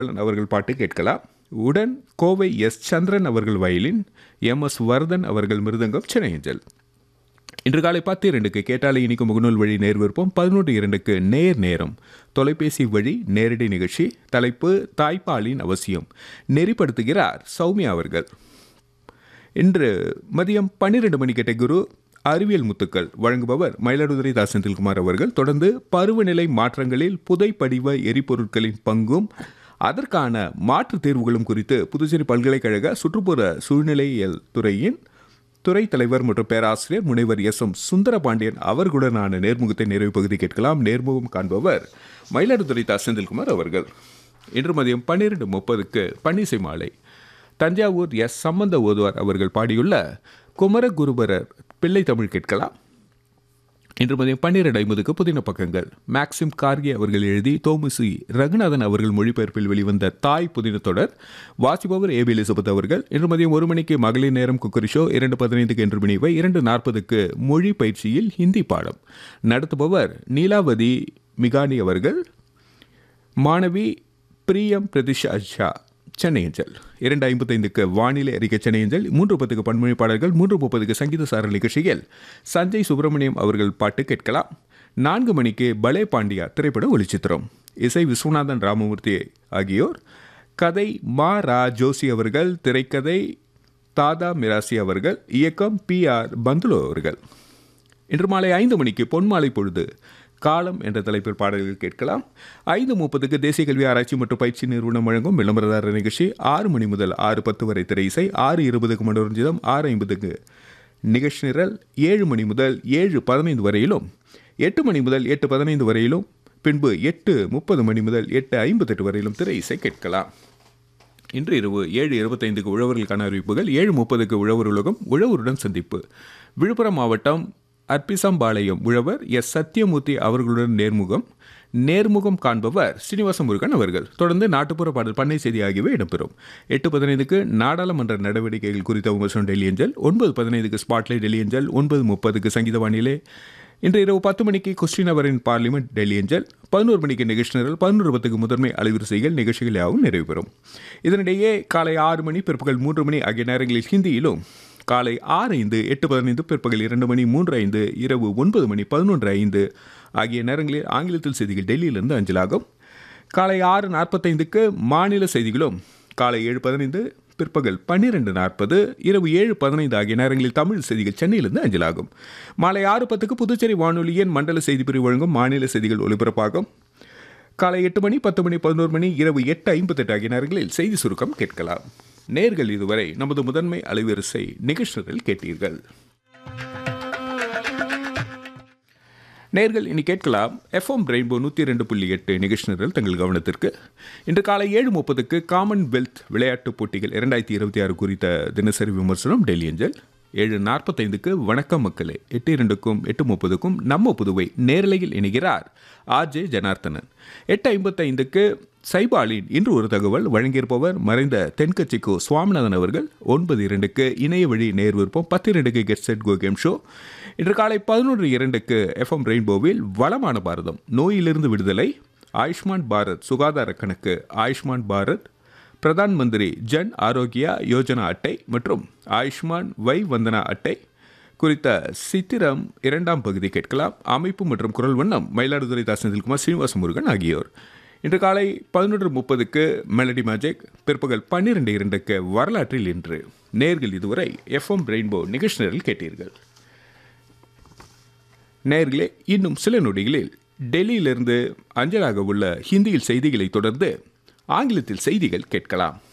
அவர்கள் பாட்டு கேட்கலாம் உடன் கோவை எஸ் சந்திரன் அவர்கள் வயலின் எம் எஸ் வரதன் அவர்கள் மிருதங்கம் சென்னையஞ்சல் இன்று காலை பத்து இரண்டுக்கு கேட்டாலே இனிக்கும் முகநூல் வழி நேர் விருப்பம் பதினொன்று இரண்டுக்கு நேர் நேரம் தொலைபேசி வழி நேரடி நிகழ்ச்சி தலைப்பு தாய்ப்பாலின் அவசியம் நெறிப்படுத்துகிறார் சௌமியா அவர்கள் இன்று மதியம் பன்னிரண்டு மணி கேட்ட குரு அறிவியல் முத்துக்கள் வழங்குபவர் மயிலாடுதுறை தாஸ் செந்தில்குமார் அவர்கள் தொடர்ந்து பருவநிலை மாற்றங்களில் புதைப்படிவ எரிபொருட்களின் பங்கும் அதற்கான மாற்றுத் தேர்வுகளும் குறித்து புதுச்சேரி பல்கலைக்கழக சுற்றுப்புற சூழ்நிலையியல் துறையின் துறை தலைவர் மற்றும் பேராசிரியர் முனைவர் எஸ் எம் சுந்தரபாண்டியன் அவர்களுடனான நேர்முகத்தை நிறைவு பகுதி கேட்கலாம் நேர்முகம் காண்பவர் மயிலாடுதுறை தாஸ் செந்தில்குமார் அவர்கள் இன்று மதியம் பன்னிரண்டு முப்பதுக்கு பன்னிசை மாலை தஞ்சாவூர் எஸ் சம்பந்த ஓதுவார் அவர்கள் பாடியுள்ள குமரகுருபரர் பிள்ளை தமிழ் கேட்கலாம் இன்று மதியம் பன்னிரண்டு ஐம்பதுக்கு புதின பக்கங்கள் மேக்சிம் கார்கே அவர்கள் எழுதி தோமுசி ரகுநாதன் அவர்கள் மொழிபெயர்ப்பில் வெளிவந்த தாய் புதின தொடர் வாசிப்பவர் ஏபி எலிசபெத் அவர்கள் இன்று மதியம் ஒரு மணிக்கு மகளிர் நேரம் குக்கரி ஷோ இரண்டு பதினைந்துக்கு என்று மணிவை இரண்டு நாற்பதுக்கு மொழி பயிற்சியில் ஹிந்தி பாடம் நடத்துபவர் நீலாவதி மிகானி அவர்கள் மாணவி பிரியம் பிரதிஷா ஷா சென்னை அஞ்சல் இரண்டு ஐம்பத்தைந்துக்கு வானிலை அறிக்கை சென்னை அஞ்சல் மூன்று பத்துக்கு பன்மொழி பாடல்கள் மூன்று முப்பதுக்கு சங்கீத சாரல் நிகழ்ச்சியில் சஞ்சய் சுப்பிரமணியம் அவர்கள் பாட்டு கேட்கலாம் நான்கு மணிக்கு பலே பாண்டியா திரைப்பட ஒளிச்சித்திரம் இசை விஸ்வநாதன் ராமமூர்த்தி ஆகியோர் கதை மா ரா ஜோஷி அவர்கள் திரைக்கதை தாதா மிராசி அவர்கள் இயக்கம் பி ஆர் பந்துலோ அவர்கள் இன்று மாலை ஐந்து மணிக்கு பொன்மாலை பொழுது காலம் என்ற தலைப்பில் பாடல்கள் கேட்கலாம் ஐந்து முப்பதுக்கு தேசிய கல்வி ஆராய்ச்சி மற்றும் பயிற்சி நிறுவனம் வழங்கும் விளம்பரதார நிகழ்ச்சி ஆறு மணி முதல் ஆறு பத்து வரை திரை இசை ஆறு இருபதுக்கு மனோரஞ்சிதம் ஆறு ஐம்பதுக்கு நிகழ்ச்சி நிரல் ஏழு மணி முதல் ஏழு பதினைந்து வரையிலும் எட்டு மணி முதல் எட்டு பதினைந்து வரையிலும் பின்பு எட்டு முப்பது மணி முதல் எட்டு ஐம்பத்தெட்டு வரையிலும் திரை இசை கேட்கலாம் இன்று இரவு ஏழு இருபத்தைந்துக்கு உழவர்களுக்கான அறிவிப்புகள் ஏழு முப்பதுக்கு உழவர் உலகம் உழவருடன் சந்திப்பு விழுப்புரம் மாவட்டம் அற்பிசம்பாளையம் உழவர் எஸ் சத்யமூர்த்தி அவர்களுடன் நேர்முகம் நேர்முகம் காண்பவர் ஸ்ரீனிவாச முருகன் அவர்கள் தொடர்ந்து நாட்டுப்புற பாடல் பண்ணை செய்தி ஆகியவை இடம்பெறும் எட்டு பதினைந்துக்கு நாடாளுமன்ற நடவடிக்கைகள் குறித்த விமர்சனம் டெல்லி அஞ்சல் ஒன்பது பதினைந்துக்கு ஸ்பாட்லைட் டெல்லி அஞ்சல் ஒன்பது முப்பதுக்கு சங்கீத வானிலை இன்று இரவு பத்து மணிக்கு கொஸ்டின் அவரின் பார்லிமெண்ட் டெல்லி அஞ்சல் பதினோரு மணிக்கு நிகழ்ச்சி நிரல் பதினோரு பத்துக்கு முதன்மை அலைவரிசைகள் நிகழ்ச்சிகள் யாவும் நிறைவு பெறும் இதனிடையே காலை ஆறு மணி பிற்பகல் மூன்று மணி ஆகிய நேரங்களில் ஹிந்தியிலும் காலை ஆறு ஐந்து எட்டு பதினைந்து பிற்பகல் இரண்டு மணி மூன்று ஐந்து இரவு ஒன்பது மணி பதினொன்று ஐந்து ஆகிய நேரங்களில் ஆங்கிலத்தில் செய்திகள் டெல்லியிலிருந்து அஞ்சலாகும் காலை ஆறு நாற்பத்தைந்துக்கு மாநில செய்திகளும் காலை ஏழு பதினைந்து பிற்பகல் பன்னிரெண்டு நாற்பது இரவு ஏழு பதினைந்து ஆகிய நேரங்களில் தமிழ் செய்திகள் சென்னையிலிருந்து அஞ்சலாகும் மாலை ஆறு பத்துக்கு புதுச்சேரி வானொலியின் மண்டல செய்தி பிரிவு வழங்கும் மாநில செய்திகள் ஒலிபரப்பாகும் காலை எட்டு மணி பத்து மணி பதினோரு மணி இரவு எட்டு ஐம்பத்தெட்டு ஆகிய நேரங்களில் செய்தி சுருக்கம் கேட்கலாம் நேர்கள் இதுவரை நமது முதன்மை அலைவரிசை நிகழ்ச்சிகளில் கேட்டீர்கள் நேர்கள் இனி கேட்கலாம் எஃப்எம் ரெயின்போ நூற்றி ரெண்டு புள்ளி எட்டு நிகழ்ச்சிகள் தங்கள் கவனத்திற்கு இன்று காலை ஏழு முப்பதுக்கு காமன்வெல்த் விளையாட்டுப் போட்டிகள் இரண்டாயிரத்தி இருபத்தி ஆறு குறித்த தினசரி விமர்சனம் டெல்லி அஞ்சல் ஏழு நாற்பத்தைந்துக்கு வணக்கம் மக்களே எட்டு இரண்டுக்கும் எட்டு முப்பதுக்கும் நம்ம புதுவை நேரலையில் இணைகிறார் ஆர் ஜே ஜனார்த்தனன் எட்டு ஐம்பத்தைந்துக்கு சைபாலின் இன்று ஒரு தகவல் வழங்கியிருப்பவர் மறைந்த தென்கட்சிக்கோ சுவாமிநாதன் அவர்கள் ஒன்பது இரண்டுக்கு இணைய வழி நேர் விருப்பம் பத்து இரண்டுக்கு get set go game show இன்று காலை பதினொன்று இரண்டுக்கு எஃப்எம் ரெயின்போவில் வளமான பாரதம் நோயிலிருந்து விடுதலை ஆயுஷ்மான் பாரத் சுகாதார கணக்கு ஆயுஷ்மான் பாரத் பிரதான் மந்திரி ஜன் ஆரோக்கியா யோஜனா அட்டை மற்றும் ஆயுஷ்மான் வை வந்தனா அட்டை குறித்த சித்திரம் இரண்டாம் பகுதி கேட்கலாம் அமைப்பு மற்றும் குரல் வண்ணம் மயிலாடுதுறை தாசனதில்குமார் சீனிவாச முருகன் ஆகியோர் இன்று காலை பதினொன்று முப்பதுக்கு மெலடி மேஜிக் பிற்பகல் பன்னிரெண்டு இரண்டுக்கு வரலாற்றில் இன்று நேர்கள் இதுவரை எஃப்எம் ரெயின்போ நிகழ்ச்சியில் கேட்டீர்கள் நேர்களே இன்னும் சில நொடிகளில் டெல்லியிலிருந்து அஞ்சலாக உள்ள ஹிந்தியில் செய்திகளை தொடர்ந்து ஆங்கிலத்தில் செய்திகள் கேட்கலாம்